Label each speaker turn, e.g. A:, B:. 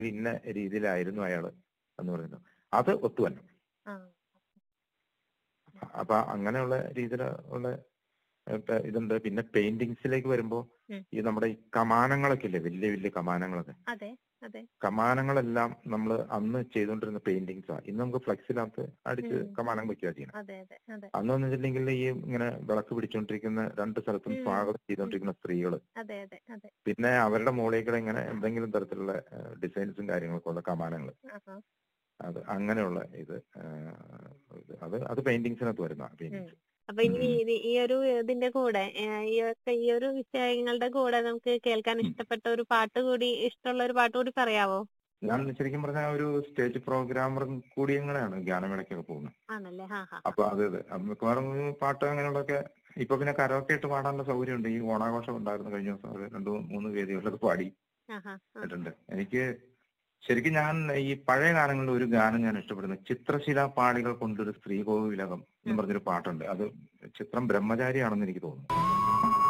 A: ഇന്ന രീതിയിലായിരുന്നു അയാള് എന്ന് പറയുന്നത് അത് ഒത്തുവരണം
B: ആ
A: അപ്പൊ അങ്ങനെയുള്ള രീതിയിൽ ഉള്ള ഇപ്പൊ ഇതുണ്ട് പിന്നെ പെയിന്റിങ്സിലേക്ക് വരുമ്പോ
B: ഉം.
A: ഈ നമ്മുടെ ഈ കമാനങ്ങളൊക്കെ ഇല്ലേ വലിയ വലിയ കമാനങ്ങളൊക്കെ
B: അതെ അതെ
A: കമാനങ്ങളെല്ലാം നമ്മൾ അന്ന് ചെയ്തുകൊണ്ടിരുന്ന പെയിന്റിങ്സാ ഇന്ന് നമുക്ക് ഫ്ലെക്സിനകത്ത് അടിച്ച്
B: ഉം.
A: കമാനം വെക്കുക ചെയ്യണം
B: അതെ അതെ അതെ
A: അന്ന് വന്നിട്ടുണ്ടെങ്കിൽ ഈ ഇങ്ങനെ വിളക്ക് പിടിച്ചോണ്ടിരിക്കുന്ന രണ്ട് സ്ഥലത്തും
B: ഉം.
A: സ്വാഗതം ചെയ്തുകൊണ്ടിരിക്കുന്ന സ്ത്രീകള്
B: അതെ അതെ അതെ
A: പിന്നെ അവരുടെ മുകളിൽ കൂടെ ഇങ്ങനെ എന്തെങ്കിലും തരത്തിലുള്ള ഡിസൈൻസും കാര്യങ്ങളൊക്കെ ഉള്ള കമാനങ്ങൾ
B: ആഹാ.
A: അത് അങ്ങനെയുള്ള ഇത് ആ, ഇത് അത് അത് പെയിന്റിങ്സിനകത്ത് വരുന്ന പെയിന്റിങ്സ്
B: അപ്പൊ ഇനി
A: ഉം.
B: ഇത് ഈ ഒരു ഇതിന്റെ കൂടെ ഏ, ഈ ഒക്കെ ഈ ഒരു വിഷയങ്ങളുടെ കൂടെ നമുക്ക് കേൾക്കാൻ
A: ഉം.
B: ഇഷ്ടപ്പെട്ട ഒരു പാട്ട് കൂടി ഇഷ്ടമുള്ള ഒരു പാട്ട് കൂടി പറയാവോ
A: ഞാൻ ശരിക്കും പറഞ്ഞ ഒരു സ്റ്റേജ് പ്രോഗ്രാമറും കൂടിയും കൂടെയാണ് ഗാനമേളയ്ക്കൊക്കെ പോകുന്നത്
B: ആണല്ലേ ഹാ ഹാ
A: അപ്പൊ അത് ഇത് അത് മിക്കവാറും ഈ പാട്ട് അങ്ങനെയുള്ളതൊക്കെ ഇപ്പൊ പിന്നെ കരോക്കെ ഇട്ട് പാടാനുള്ള സൗകര്യമുണ്ട് ഈ ഓണാഘോഷം ഉണ്ടായിരുന്നു കഴിഞ്ഞ ദിവസം ഒരു രണ്ടു മൂന്ന് വേദികളിലൊക്കെ പാടി
B: ആഹാ ആ.
A: കേട്ടിട്ടുണ്ട് എനിക്ക് ശരിക്കും ഞാൻ ഈ പഴയ ഗാനങ്ങളിൽ ഒരു ഗാനം ഞാൻ ഇഷ്ടപ്പെടുന്നത് ചിത്രശില പാളികൾ കൊണ്ടൊരു സ്ത്രീ കോവിലകം എന്ന് പറഞ്ഞൊരു പാട്ടുണ്ട് അത് ചിത്രം ബ്രഹ്മചാരിയാണെന്ന് എനിക്ക് തോന്നുന്നു